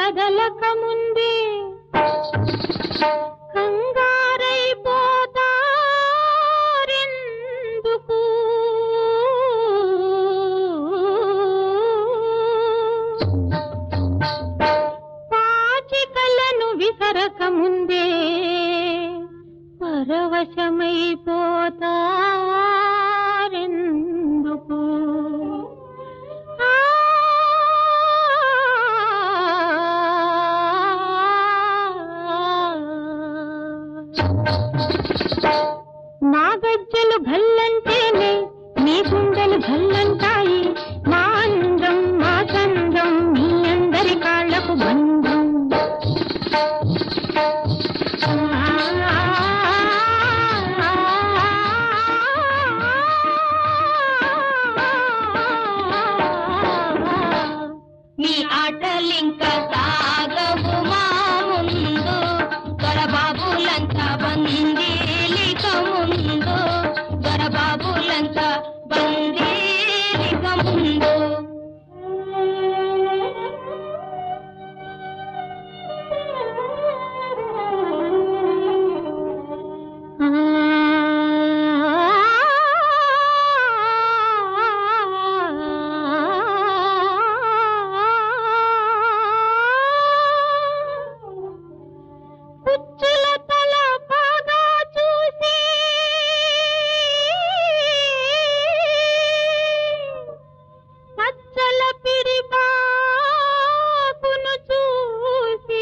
కదలక ముందే కంగారైపోతారెందుకు పాచికలను విసరక ముందే పరవశమైపోతారెందుకు ఆ నా గజ్జలు భల్లంటేనే నీ గుండెలు భల్లంటాయి మా అందం మా సందం మీ అందరి కాళ్లకు బంధం నీ ఆటలింక సాగవు మా ముందు దొరబాబులంతా బందీలిక ముందు దొరబాబులంతా బందీలిక ముందు పుచ్చుల తల బాగా చూసి పచ్చల పిరిబాకును చూసి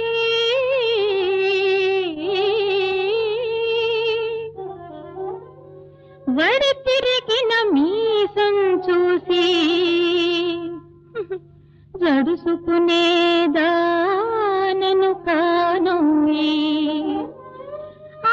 వడి తిరిగిన మీసం చూసి జడుసుకునేదానను కానోయి ఆ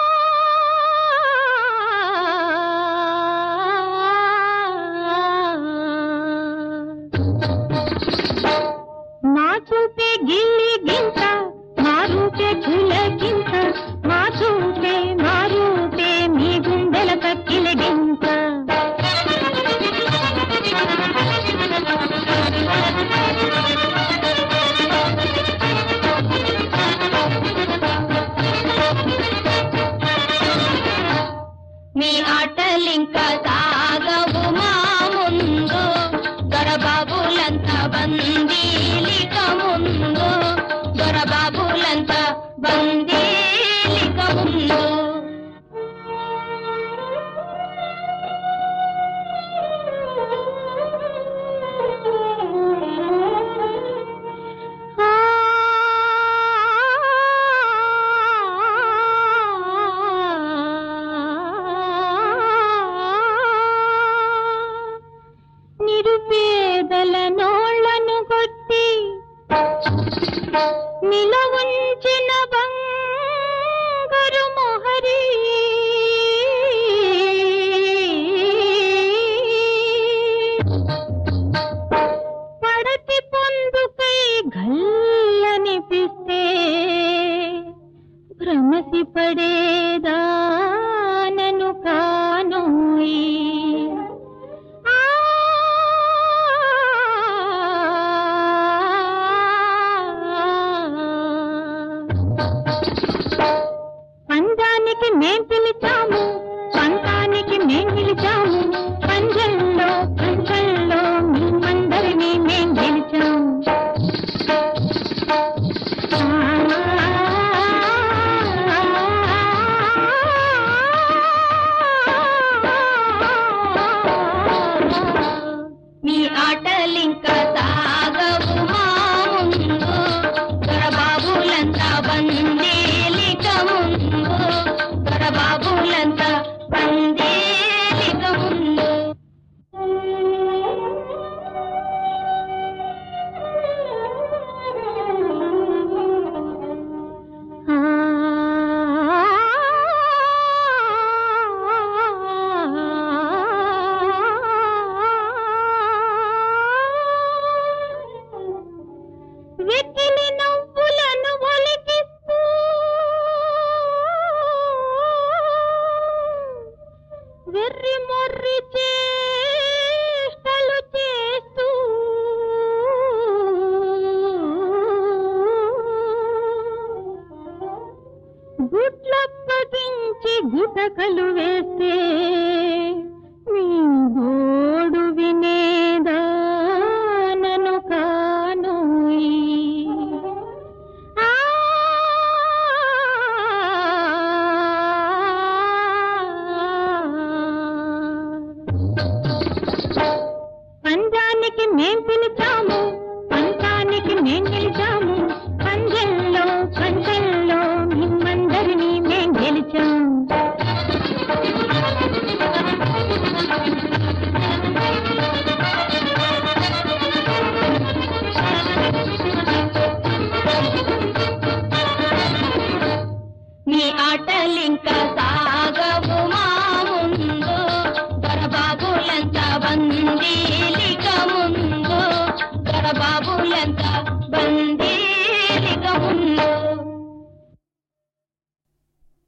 మా చూపే గిల్లి గింత మా రూపే చులకింత మా చూపే మా రూపే మీ గుండెల కక్కిలగింత నీ ఆటలింక సాగవు మా ముందు దొరబాబులంతా బందీలిక ముందు దొరబాబులంతా బందీలిక ముందు నిరుపేదల నోళ్లను కొట్టి నిలవుంచిన బంగారు మొహరి పడతి పొందుకై గల్లనిపిస్తే భ్రమసి పడేదానను కానోయి ఆ పందానికి మేం పిలిచాము పంతానికి మేం పిలిచాము పంజంలో పంచంలో మేమందరినీ మేం గెలిచాము నీ ఆటలింక సాగవు మా ముందు దొరబాబులంతా బందీలిక ముందు దొరబాబులంతా బందీలిక ముందు పందానికి మేం పిలిచాము పంతానికి మేం గెలిచాము పందెల్లో పందెల్లో మిమ్మందరినీ మేం గెలిచాం నీ ఆటలింకా సాగవు మా ముందు దొరబాబులంతా బందీలిక ముందు దొరబాబులంతా